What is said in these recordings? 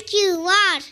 thank you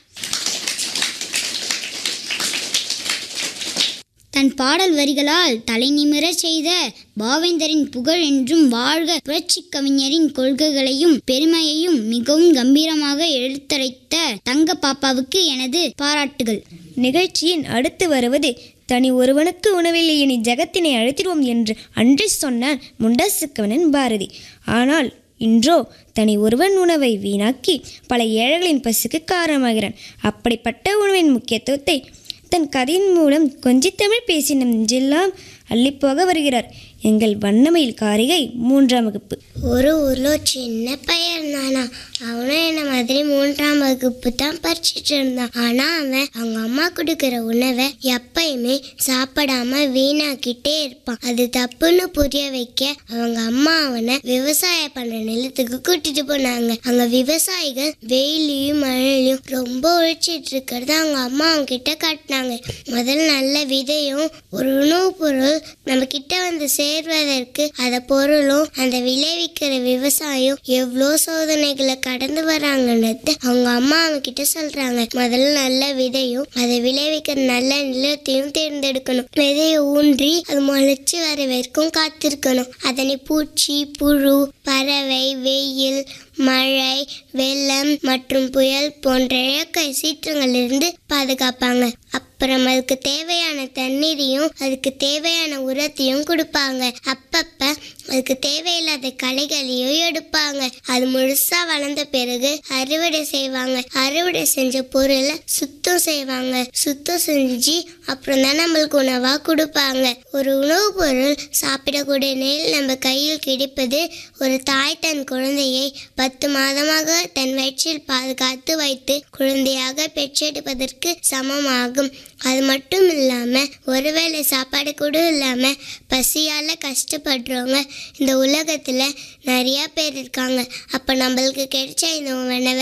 தன் பாடல் வரிகளால் தலைநிமிரச் செய்த பாவேந்தரின் புகழ் என்றும் வாழ்க புரட்சிக் கவிஞரின் கொள்கைகளையும் பெருமையையும் மிகவும் கம்பீரமாக எடுத்துரைத்த தங்க பாப்பாவுக்கு எனது பாராட்டுகள் நிகழ்ச்சியின் அடுத்து வருவது தனி ஒருவனுக்கு உணவில்லை இனி ஜகத்தினை அழைத்திடுவோம் என்று அன்றே சொன்னான் முண்டாசுக்கவனன் பாரதி ஆனால் இன்றோ தனி ஒருவன் உணவை வீணாக்கி பல ஏழைகளின் பசுக்கு காரணமாகிறான் அப்படிப்பட்ட உணவின் முக்கியத்துவத்தை தன் கதையின் மூலம் கொஞ்சித்தமிழ் பேசி நம் நெஞ்செல்லாம் அள்ளிப்போக வருகிறார் எங்கள் வண்ணமயில் காரிகை மூன்றாம் வகுப்பு ஒரு ஊர்ல ஒரு சின்ன பையன் இருந்தானா அவனும் என்ன மாதிரி மூன்றாம் வகுப்பு தான் படிச்சுட்டு இருந்தான் ஆனா அவன் அவங்க அம்மா கொடுக்கிற உணவை எப்பயுமே சாப்பிடாம வீணாக்கிட்டே இருப்பான் அது தப்புன்னு புரிய வைக்க அவங்க அம்மா அவனை விவசாயம் பண்ற நிலத்துக்கு கூட்டிட்டு போனாங்க அங்க விவசாயிகள் வெயிலையும் மழையிலையும் ரொம்ப உழைச்சிட்டு இருக்கிறத அவங்க அம்மா அவங்க கிட்ட காட்டினாங்க முதல்ல நல்ல விதையும் ஒரு உணவுப் பொருள் நம்ம கிட்ட வந்து சேர்வதற்கு அந்த பொருளும் அந்த விளைவிக்கிற விவசாயம் எவ்வளோ சோதனைகளை கடந்து வராங்கன்னு அவங்க அம்மா அவங்க கிட்ட சொல்றாங்க முதல்ல நல்ல விதையும் அதை விளைவிக்கிற நல்ல நிலத்தையும் தேர்ந்தெடுக்கணும் விதையை ஊன்றி அது முளைச்சு வர வரைக்கும் காத்திருக்கணும் அதனை பூச்சி புழு பறவை வெயில் மழை வெள்ளம் மற்றும் புயல் போன்ற இயற்கை சீற்றங்களிலிருந்து பாதுகாப்பாங்க அப்புறம் அதுக்கு தேவையான தண்ணீரையும் அதுக்கு தேவையான உரத்தையும் கொடுப்பாங்க அப்பப்ப அதுக்கு தேவையில்லாத களைகளையும் எடுப்பாங்க அது முழுசா வளர்ந்த பிறகு அறுவடை செய்வாங்க அறுவடை செஞ்ச பொருளை சுத்தம் செய்வாங்க சுத்தம் செஞ்சு அப்புறம் தான் நம்மளுக்கு உணவா கொடுப்பாங்க ஒரு உணவுப் பொருள் சாப்பிடக்கூடிய நேரில் நம்ம கையில் கிடைப்பது ஒரு தாய் தன் குழந்தையை பத்து மாதமாக தன் வயிற்றில் பாதுகாத்து வைத்து குழந்தையாக பெற்றெடுப்பதற்கு சமமாகும் அது மட்டும் இல்லாமல் ஒருவேளை சாப்பாடு கூட இல்லாமல் பசியால் கஷ்டப்படுறவங்க இந்த உலகத்தில் நிறையா பேர் இருக்காங்க அப்போ நம்மளுக்கு கிடைச்ச இந்த உணவை